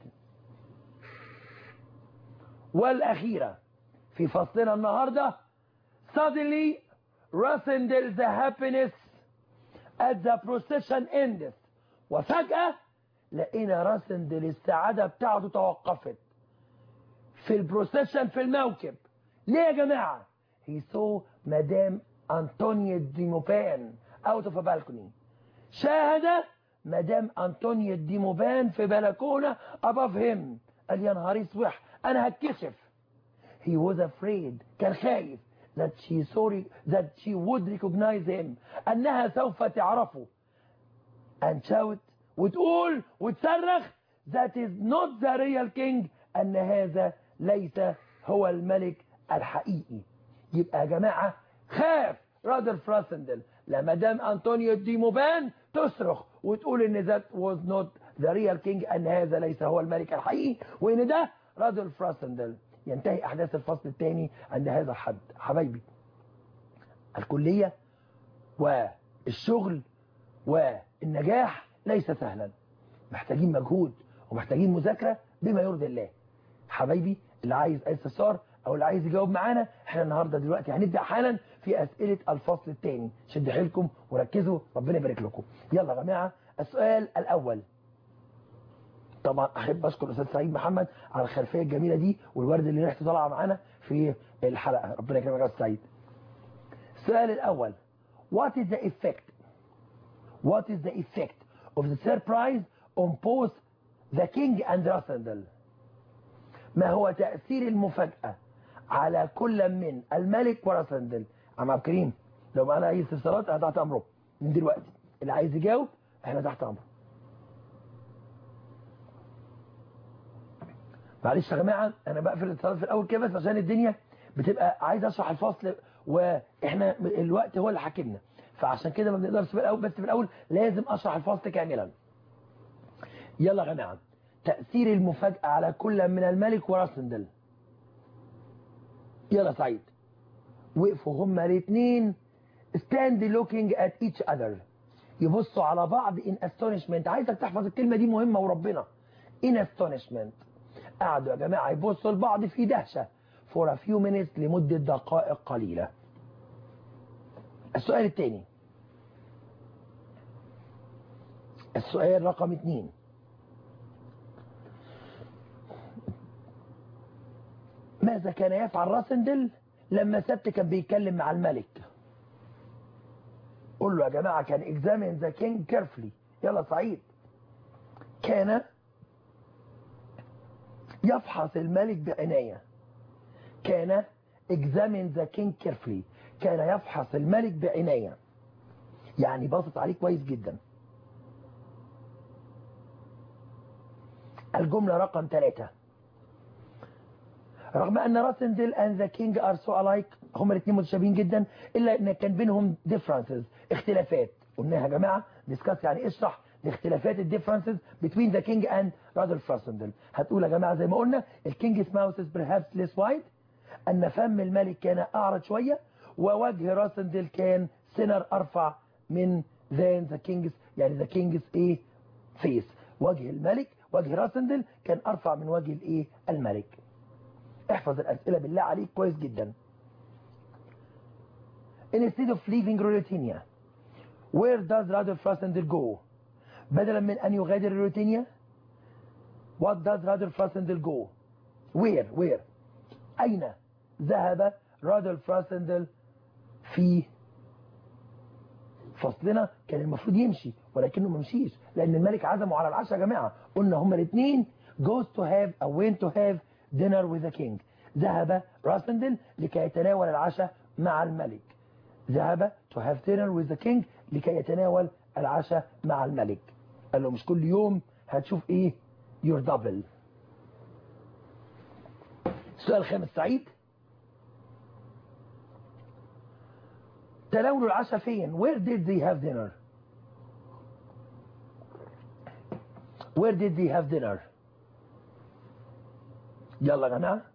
والأخيرة في فصلنا النهاردة suddenly Rosendel's happiness at the procession ended وفجأة لقينا راسندل السعادة بتاعته توقفت في البروسيشن في الموكب ليه يا جماعة he saw مدام أنطونيا ديموبان out of a balcony شاهد مدام أنطونيا ديموبان في بلكونة above him قال يا نهار اسوح أنا هتكشف he was afraid كان خايف that she sorry that she would recognize him أنها سوف تعرفه and shout وتقول وتصرخ that is not the real king أن هذا ليس هو الملك الحقيقي يبقى يا جماعة خاف رادولف راسندل لما دام أنطونيو ديموبان تصرخ وتقول ان that was not the real king أن هذا ليس هو الملك الحقيقي وإن ده رادولف راسندل ينتهي أحداث الفصل الثاني عند هذا الحد حبايبي الكلية والشغل والنجاح ليس سهلا محتاجين مجهود ومحتاجين مذاكرة بما يرضي الله حبايبي اللي عايز اي استفسار او اللي عايز يجاوب معانا احنا النهارده دلوقتي هنبدا حالا في اسئله الفصل الثاني شد حيلكم وركزوا ربنا يبارك لكم يلا يا جماعه السؤال الاول طبعا احب اشكر الاستاذ سعيد محمد على الخلفيه الجميله دي والورد اللي ريحته طالعه معانا في الحلقه ربنا يكرمك يا استاذ سعيد السؤال الاول what is the effect what is the effect of the surprise on both the king and Rassendel ما هو تأثير المفاجأة على كل من الملك وراسندل عم عبد الكريم لو معنا اي استفسارات انا تحت امره من دلوقتي اللي عايز يجاوب احنا تحت امره معلش يا جماعه انا بقفل الاتصالات في الاول كده بس عشان الدنيا بتبقى عايز اشرح الفصل واحنا الوقت هو اللي حاكمنا فعشان كده ما بنقدرش في الاول بس في الاول لازم اشرح الفصل كاملا يلا يا جماعه تأثير المفاجأة على كل من الملك وراسندل يلا سعيد وقفوا هما الاثنين stand looking at each other يبصوا على بعض in astonishment عايزك تحفظ الكلمة دي مهمة وربنا in astonishment قعدوا يا جماعة يبصوا لبعض في دهشة for a few minutes لمدة دقائق قليلة السؤال الثاني السؤال رقم اثنين ماذا كان يفعل راسندل لما سبت كان بيتكلم مع الملك قول له يا جماعة كان examine the king carefully يلا سعيد كان يفحص الملك بعناية كان examine the king carefully كان يفحص الملك بعناية يعني باصص عليه كويس جدا الجملة رقم ثلاثة رغم ان راسندل and the king are so alike هما الاثنين متشابهين جدا الا ان كان بينهم differences اختلافات قلناها يا جماعه ديسكاس يعني اشرح الاختلافات الديفرنسز between the king and رادولف راسندل هتقول يا جماعه زي ما قلنا الكينج's mouth is perhaps less wide ان فم الملك كان اعرض شويه ووجه راسندل كان سنر ارفع من than the king's يعني the king's ايه face وجه الملك وجه راسندل كان ارفع من وجه الايه الملك احفظ الأسئلة بالله عليك كويس جدا instead of leaving Ruritania where does Radolf Rassendel go بدلا من أن يغادر روتينيا what does Radolf Rassendel go where where أين ذهب رادولف راسندل في فصلنا كان المفروض يمشي ولكنه ما مشيش لأن الملك عزمه على العشاء يا جماعة قلنا هما الاثنين goes to have أو went to have dinner with the king ذهب راسندل لكي يتناول العشاء مع الملك ذهب to have dinner with the king لكي يتناول العشاء مع الملك قال له مش كل يوم هتشوف ايه your double السؤال الخامس سعيد تناولوا العشاء فين where did they have dinner where did they have dinner يلا يا جماعه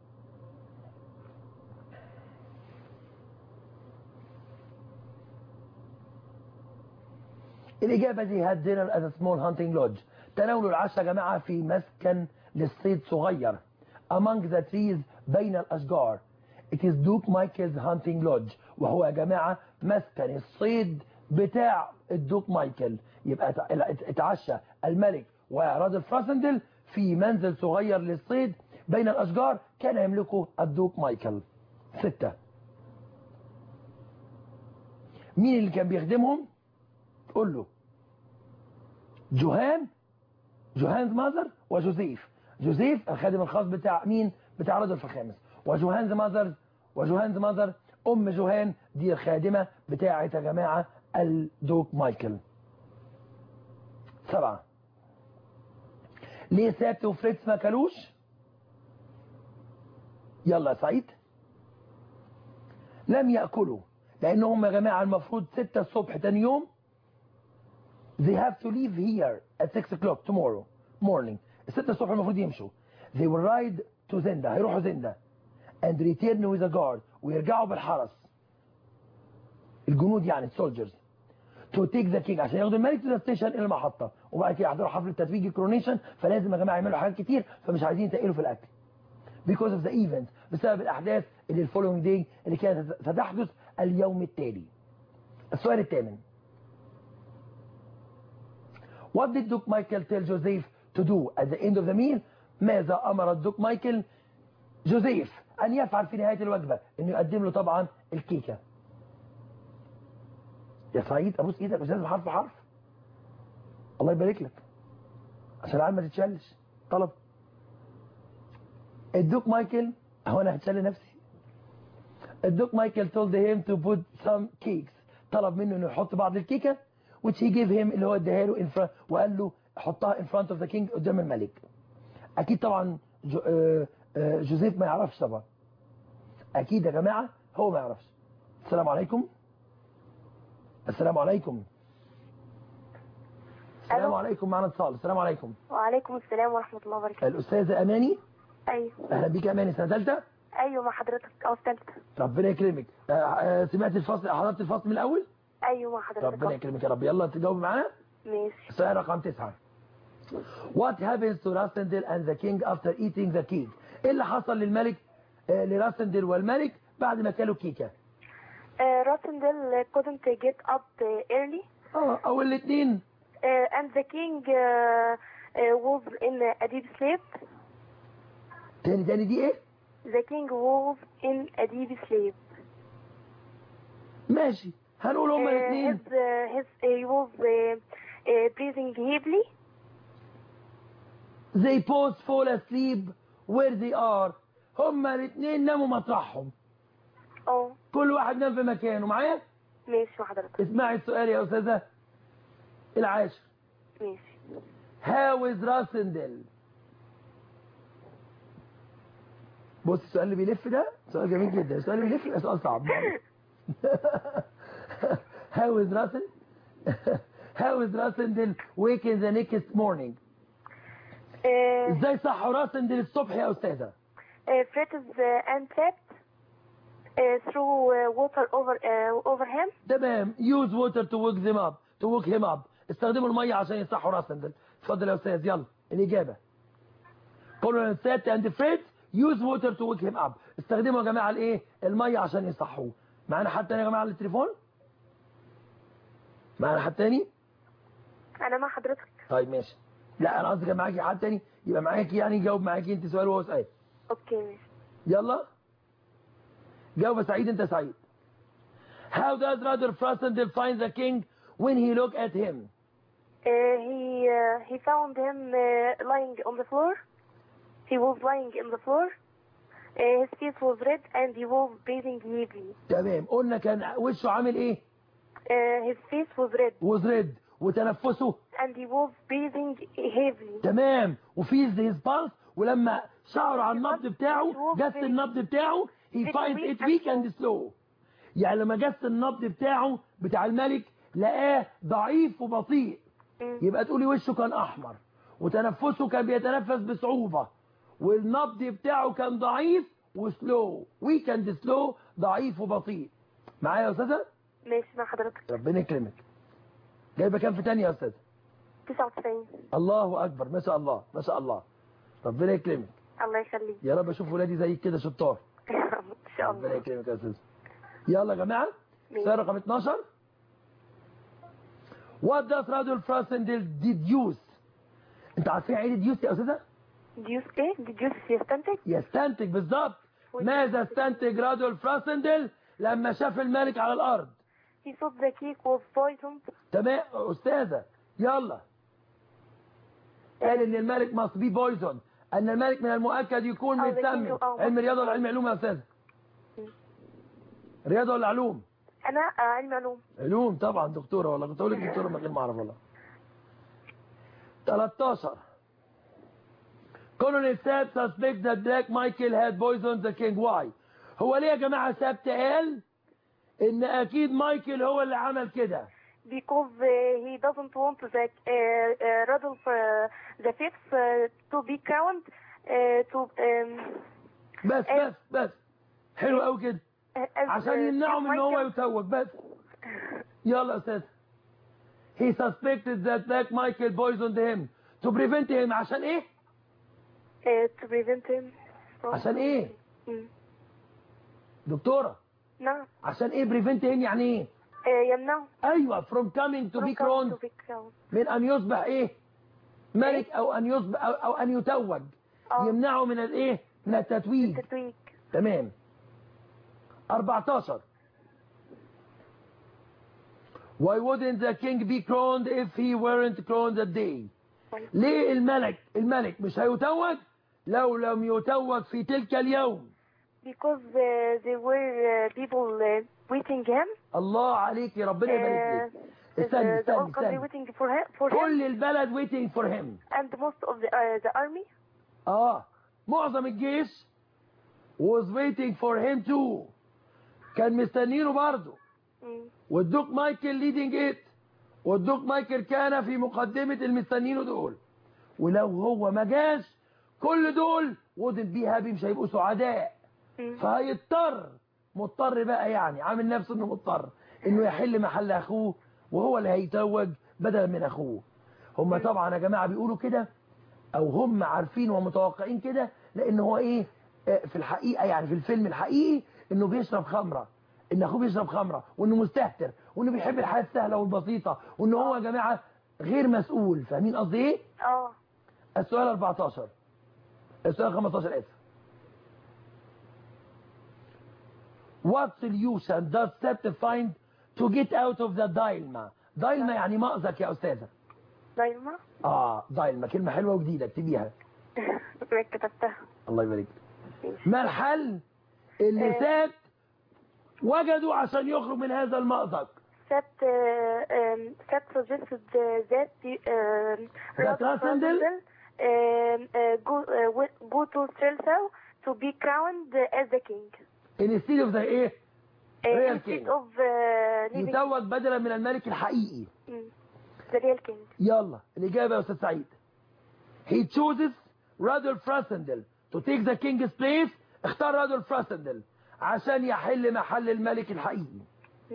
الإجابة دي had dinner at a small hunting lodge تناولوا العشاء يا جماعة في مسكن للصيد صغير among the trees بين الأشجار it is Duke Michael's hunting lodge وهو يا جماعة مسكن الصيد بتاع الدوك مايكل يبقى اتعشى الملك ورادل فراسندل في منزل صغير للصيد بين الأشجار كان يملكه الدوك مايكل ستة مين اللي كان بيخدمهم قول له جوهان جوهانز ماذر وجوزيف جوزيف الخادم الخاص بتاع مين بتاع رادولف الخامس وجوهانز ماذر وجوهانز ماذر ام جوهان دي الخادمة بتاعة يا جماعة الدوك مايكل سبعة ليه سابت وفريتز ما كلوش يلا يا سعيد لم يأكلوا لأنهم يا جماعة المفروض ستة الصبح تاني يوم they have to leave here at 6 o'clock tomorrow morning الستة الصبح المفروض يمشوا they will ride to زندا هيروحوا زندا and return with a guard ويرجعوا بالحرس الجنود يعني soldiers to take the king عشان ياخدوا الملك to the station الى المحطة وبعد كده يحضروا حفل التتويج الكرونيشن فلازم يا جماعة يعملوا حاجات كتير فمش عايزين يتقلوا في الأكل because of the event بسبب الأحداث اللي الفولوينج داي اللي كانت ستحدث اليوم التالي السؤال الثامن What did Duke Michael tell Joseph to do at the end of the meal? ماذا أمر الدوك مايكل جوزيف أن يفعل في نهاية الوجبة أنه يقدم له طبعا الكيكة يا سعيد أبوس إيدك مش لازم حرف حرف الله يبارك لك عشان العالم ما تتشلش طلب الدوك مايكل هو أنا هتشل نفسي الدوك مايكل told him to put some cakes طلب منه انه يحط بعض الكيكة which he gave him اللي هو اداها له in front وقال له حطها in front of the king قدام الملك اكيد طبعا جو آه آه جوزيف ما يعرفش طبعا اكيد يا جماعة هو ما يعرفش السلام عليكم السلام عليكم السلام ألو. عليكم معنا اتصال السلام عليكم وعليكم السلام ورحمة الله وبركاته الأستاذة أماني أيوه أهلا بيك يا أماني سنة ثالثة أيوه مع حضرتك أو ثالثة ربنا يكرمك آه، آه، سمعت الفصل حضرت الفصل من الأول أيوه مع حضرتك ربنا أهو. يكرمك يا رب يلا تجاوب معانا ماشي السؤال رقم تسعة What happens to Rasendil and the king after eating the cake ايه اللي حصل للملك آه، لراسندل والملك بعد ما كلوا كيكة uh, Rosendil couldn't get up uh, early اه او الاثنين uh, and the king uh, uh, was in a deep sleep تاني تاني دي ايه the king was in a deep sleep ماشي هنقول هما Uh, الاثنين his, uh, his, he was uh, uh, breathing heavily they both fall asleep where they are هما الاثنين ناموا مطرحهم اه كل واحد نام في مكانه معايا ماشي مع حضرتك اسمعي السؤال يا استاذه العاشر ماشي How is راسندل بص السؤال اللي بيلف ده سؤال جميل جدا السؤال اللي بيلف يبقى سؤال صعب How is راسل How is راسندل wake in the next morning uh, ازاي صح راسندل الصبح يا استاذه uh, Fred is uh, and slept uh, through uh, water over uh, over him تمام use water to wake them up to wake him up استخدموا الميه عشان يصحوا راسندل اتفضل يا استاذ يلا الاجابه كولونيل سات اند فريد use water to wake him up استخدموا يا جماعه الايه الميه عشان يصحوه معانا حد تاني يا جماعه على التليفون معانا حد تاني أنا مع حضرتك طيب ماشي لا انا قصدي كان معاكي حد تاني يبقى معاكي يعني يجاوب معاكي انت سؤال وهو سؤال أوكي ماشي يلا جاوب يا سعيد انت سعيد How does Rudolf Frostendel find the king when he look at him? Uh, he uh, he found him uh, lying on the floor. He was lying in the floor. Uh, his face was red and he was breathing heavily. تمام قلنا كان وشه عامل ايه Uh, his face was red was red وتنفسه and he was breathing heavily. تمام وفي his pulse ولما شعر على النبض بتاعه جس النبض بتاعه he finds it weak and slow يعني لما جس النبض بتاعه بتاع الملك لقاه ضعيف وبطيء مم. يبقى تقولي وشه كان احمر وتنفسه كان بيتنفس بصعوبة والنبض بتاعه كان ضعيف وسلو ويكند سلو ضعيف وبطيء معايا يا استاذه ماشي مع حضرتك ربنا يكرمك جايبه كام في تانية يا استاذه 99 الله اكبر ما شاء الله ما شاء الله ربنا يكرمك الله يخليك يا رب اشوف ولادي زيك كده شطار ان شاء ربنا الله يكرمك يا استاذ يلا يا جماعه ماشي. سؤال رقم 12 What does Radul Frasendel deduce انت عارفين يعني ايه deduce يا استاذه ديوس ايه ديوس يستنتج يستنتج بالظبط ماذا استنتج رادول فراسندل لما شاف الملك على الارض He thought the cake was poisoned تمام استاذه يلا قال ان الملك must be poison ان الملك من المؤكد يكون أو متسمم يكون- أو علم ممكن- رياضه ولا علم علوم يا استاذه رياضه ولا علوم انا آه، علم علوم علوم طبعا دكتوره والله كنت اقول لك دكتوره من غير ما اعرف والله 13 Colonel Saab suspects that Black Michael had poisoned the king. Why? هو ليه يا جماعة سابت قال إن أكيد مايكل هو اللي عمل كده because uh, he doesn't want the uh, uh, Rudolph uh, the fifth uh, to be crowned uh, to um, بس إيه؟ بس بس حلو قوي كده as عشان uh, يمنعهم King إن هو Michael. يتوج بس يلا يا أستاذ He suspected that Black Michael poisoned him to prevent him عشان إيه؟ uh, to prevent him from- عشان إيه؟ مم. دكتورة نعم عشان إيه prevent him يعني إيه؟ uh, يمنعه أيوه from coming to be from coming crowned to be crowned. من أن يصبح إيه؟ ملك أو أن يصبح أو, أو أن يتوج آه. يمنعه من الإيه؟ من التتويج تتويج تمام 14 Why wouldn't the king be crowned if he weren't crowned that day? ليه الملك الملك مش هيتوج لو لم يتوج في تلك اليوم because uh, there were uh, people uh, waiting him الله عليك يا ربنا يبارك uh, لك استنى the, the whole استنى country استنى waiting for him, for him كل البلد waiting for him and most of the, uh, the army اه معظم الجيش was waiting for him too كان مستنينه برضه مم. والدوك مايكل ليدنج ات والدوك مايكل كان في مقدمة المستنيين دول ولو هو ما جاش كل دول wouldn't بي هابي مش هيبقوا سعداء مم. فهيضطر مضطر بقى يعني عامل نفسه انه مضطر انه يحل محل اخوه وهو اللي هيتوج بدلا من اخوه هم طبعا يا جماعة بيقولوا كده او هم عارفين ومتوقعين كده لان هو ايه آه، في الحقيقة يعني في الفيلم الحقيقي انه بيشرب خمرة ان اخوه بيشرب خمرة وانه مستهتر وانه بيحب الحياة السهلة والبسيطة وان هو يا جماعة غير مسؤول فاهمين قصدي ايه اه السؤال 14 السؤال 15 اسف What solution does Seth find to get out of the dilemma dilemma يعني مأزق يا أستاذة دايما آه dilemma كلمة حلوة وجديدة اكتبيها كتبتها الله يبارك لك. ما الحل اللي آه. سات وجدوا عشان يخرج من هذا المأزق Seth, uh, um, Seth suggested uh, that the, um, That Ralph Rassendel? Rassendel, um, uh, go, uh, wi- go to Strelsow to be crowned uh, as the king. instead of the ايه Uh, Real instead king. of uh, leaving يتوج بدلا من الملك الحقيقي Mm, the real king. يلا الإجابة يا أستاذ سعيد he chooses رادولف فراسندل to take the king's place اختار رادولف فراسندل عشان يحل محل الملك الحقيقي Mm.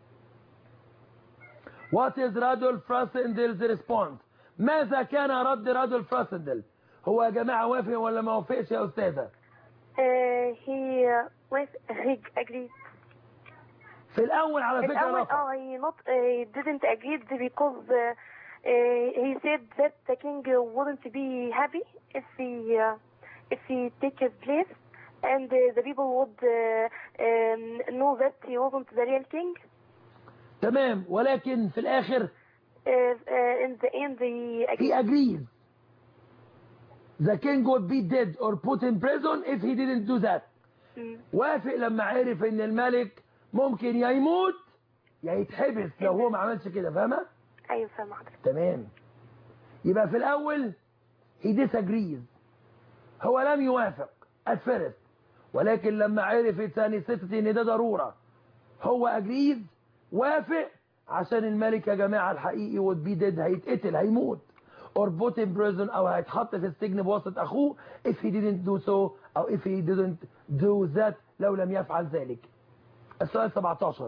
what is رادولف فراسندل's response ماذا كان رد رادولف فراسندل هو يا جماعة وافق ولا ما وافقش يا أستاذة Uh, he uh, went, he agreed. في الأول على فكرة الأول رفض اه he not uh, didn't agree because uh, uh, he said that the king wouldn't be happy if he uh, if he take his place and uh, the people would uh, um, know that he wasn't the real king. تمام ولكن في الآخر Uh, uh, in the end, he he agreed. agrees the king would be dead or put in prison if he didn't do that Mm. وافق لما عرف ان الملك ممكن يا يموت يا يتحبس لو هو ما عملش كده فاهمه أيوة فاهمة حضرتك. تمام يبقى في الاول he disagrees هو لم يوافق at first ولكن لما عرف ثاني ستة ان ده ضرورة هو agrees وافق عشان الملك يا جماعة الحقيقي would be dead هيتقتل هيموت or put in prison او هيتحط في السجن بواسطة اخوه if he didn't do so او if he didn't do that لو لم يفعل ذلك السؤال 17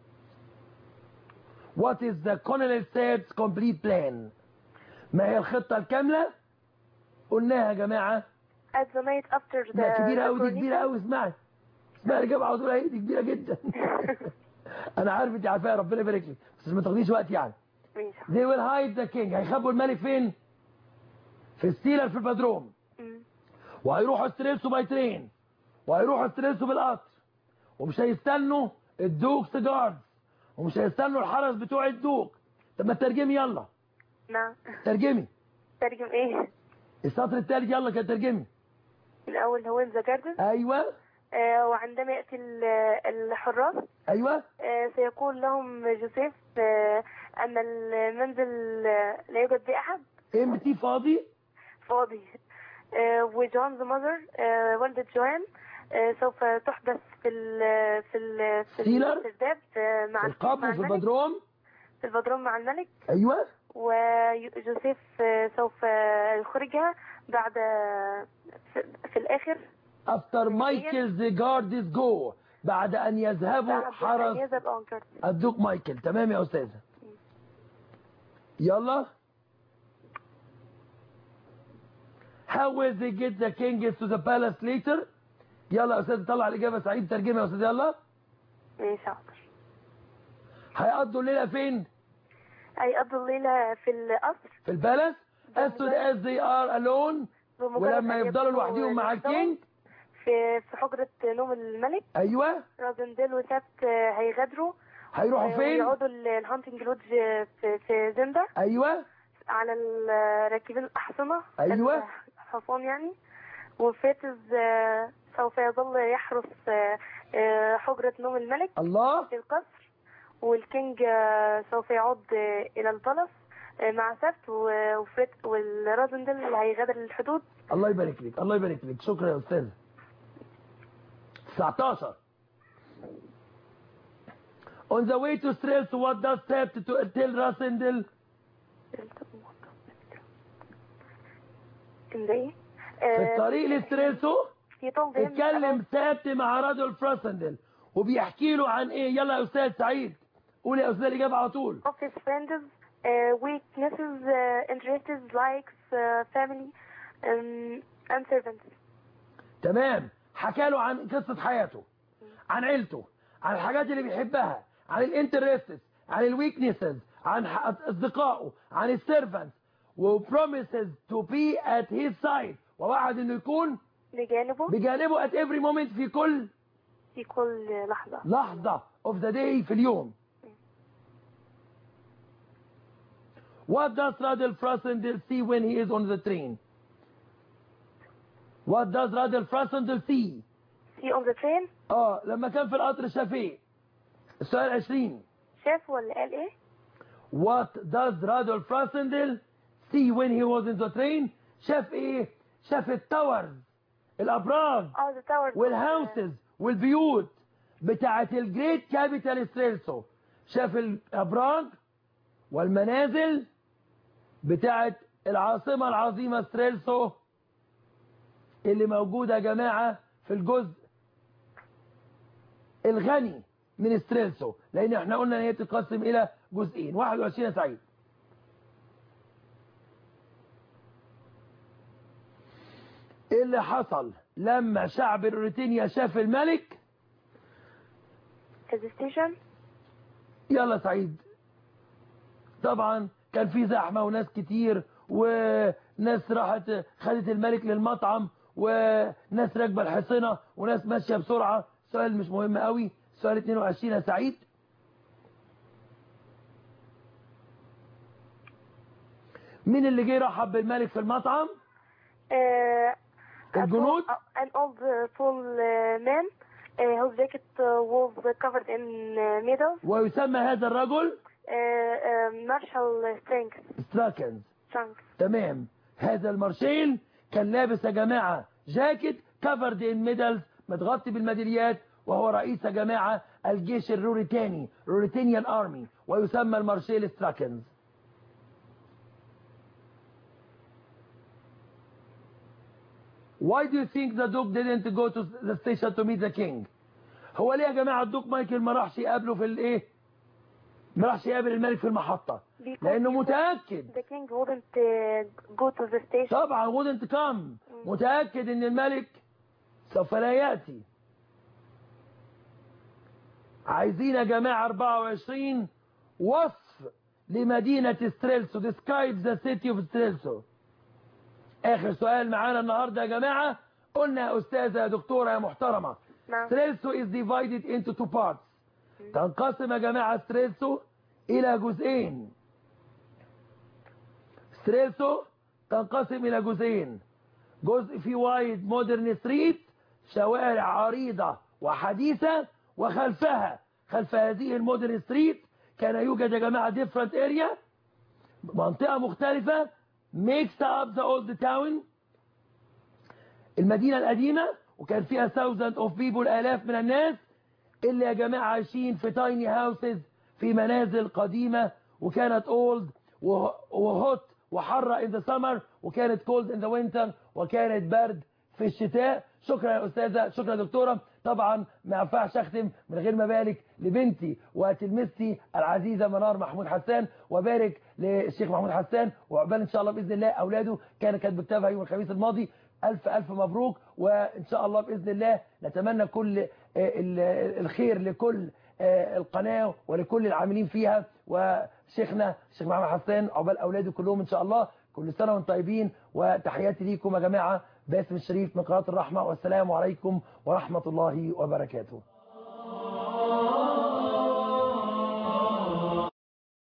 What is the Colonel Said's complete plan ما هي الخطة الكاملة قلناها يا جماعة At the night after the لا كبيرة the قوي دي كبيرة coronation- قوي اسمعي اسمعي الإجابة على طول اهي دي كبيرة جدا أنا عارف أنت عارفاها ربنا يبارك لك بس ما تاخديش وقت يعني ماشي They will hide the king هيخبوا الملك فين؟ في الستيلر في البدروم مم. وهيروحوا استريلسوا باي ترين وهيروحوا استريلسوا بالقطر ومش هيستنوا الدوكس جاردز ومش هيستنوا الحرس بتوع الدوق طب ما ترجمي يلا نعم ترجمي ترجم ايه السطر التالت يلا كده ترجمي الأول هو ذا جاردن ايوه وعندما يأتي ال- الحراس ايوه آه، سيقول لهم جوزيف آه، أن المنزل آه، لا يوجد به أحد ام تي فاضي فاضي آه، وجوان ذا ماذر والدة جوان آه، سوف تحدث في ال في ال في سيلر؟ السرداب آه، مع في القبر مع في الملك البدروم في البدروم مع الملك ايوه وجوزيف آه، سوف يخرجها بعد في, في الآخر افتر مايكل ذا جاردز جو بعد ان يذهبوا بعد أن حرس يذهب أنكر الدوق مايكل تمام يا استاذه يلا How will they get the king to the palace later يلا يا استاذ طلع الاجابه سعيد ترجمه يا استاذ يلا ماشي حاضر هيقضوا الليله فين هيقضوا الليلة في القصر في البالاس as soon as they are alone بمجرد ولما أن يفضلوا يبقوا لوحدهم مع لوحدهم الكينج في في حجرة نوم الملك ايوه رازنديل وسبت هيغادروا هيروحوا آه، فين ويقعدوا ال- الهانتنج لودج في في زندا ايوه على ال- راكبين الأحصنة أيوة. الحصان يعني وفاتز آه، سوف يظل يحرس آه، آه، حجرة نوم الملك الله في القصر والكينج آه، سوف يعود آه، إلى البلس آه، مع سبت و- وفريت والرازندل اللي هيغادر الحدود الله يبارك لك الله يبارك لك شكرا يا استاذ 19 On the way to Strels, what does Sept to tell Rasendel? in the في الطريق لستريلسو he told him اتكلم سبت مع رادولف راسندل وبيحكي له عن ايه يلا يا استاذ سعيد قول يا استاذ الاجابه على طول of his friends, uh, weaknesses, uh, interests, likes, uh, family, um, and servants. تمام حكى له عن قصه حياته عن عيلته عن الحاجات اللي بيحبها عن الانترستس عن الويكنسز عن ح- اصدقائه عن السيرفنتس وبروميسز تو بي ات هيز سايد ووعد انه يكون بجانبه بجانبه at every moment في كل في كل لحظة لحظة of the day في اليوم What does Radel Frasendel see when he is on the train? What does Radel Frasendel see? see on the train اه لما كان في القطر شاف ايه؟ السؤال 20 شاف ولا قال ايه؟ What does Radolf Frasendel see when he was in the train? شاف ايه؟ شاف التاورز الابراج اه the tower والهاوسز والبيوت بتاعت الجريت كابيتال ستريلسو شاف الابراج والمنازل بتاعت العاصمة العظيمة ستريلسو اللي موجودة يا جماعة في الجزء الغني من ستريلسو لان احنا قلنا ان هي بتتقسم الى جزئين 21 يا سعيد ايه اللي حصل لما شعب الريتينيا شاف الملك hesitation يلا سعيد طبعا كان في زحمة وناس كتير وناس راحت خدت الملك للمطعم وناس راكبه الحصنة وناس ماشية بسرعة سؤال مش مهم قوي سؤال 22 يا سعيد مين اللي جه رحب بالملك في المطعم uh, الجنود an old uh, tall uh, man uh, whose jacket uh, was covered in uh, medals ويسمى هذا الرجل uh, uh, martial strength ستراكنز strength تمام هذا المارشيل كان لابس يا جماعة جاكيت كفرد ان ميدلز متغطي بالميداليات وهو رئيس يا جماعة الجيش الروريتاني روريتانيان ارمي ويسمى المارشيل ستراكنز why do you think the duke didn't go to the station to meet the king هو ليه يا جماعه الدوك مايكل ما راحش يقابله في الايه ما راحش يقابل الملك في المحطه Because لانه he- متاكد The king wouldn't uh, go to the station. طبعا wouldn't come متاكد ان الملك سوف لا ياتي عايزين يا جماعه 24 وصف لمدينه ستريلسو describe the city of ستريلسو اخر سؤال معانا النهارده يا جماعه قلنا يا استاذه يا دكتوره يا محترمه نعم. ستريلسو is divided into two parts تنقسم يا جماعه ستريلسو الى جزئين ستريلسو تنقسم الى جزئين جزء في وايد مودرن ستريت شوارع عريضة وحديثة وخلفها خلف هذه المودرن ستريت كان يوجد يا جماعة different area منطقة مختلفة makes up the old town المدينة القديمة وكان فيها thousands of people آلاف من الناس اللي يا جماعة عايشين في tiny houses في منازل قديمة وكانت old وهوت وحرة in the summer وكانت cold in the winter وكانت برد في الشتاء شكرا يا أستاذة شكرا يا دكتورة طبعا ما ينفعش أختم من غير ما بارك لبنتي وتلميذتي العزيزة منار محمود حسان وبارك للشيخ محمود حسان وعقبال إن شاء الله بإذن الله أولاده كان كانت بكتابها يوم الخميس الماضي ألف ألف مبروك وإن شاء الله بإذن الله نتمنى كل آه، ال- الخير لكل آه، القناة ولكل العاملين فيها وشيخنا الشيخ محمد حسان عقبال أولاده كلهم إن شاء الله كل سنة وانتم طيبين وتحياتي ليكم يا جماعة باسم الشريف من قناة الرحمة والسلام عليكم ورحمة الله وبركاته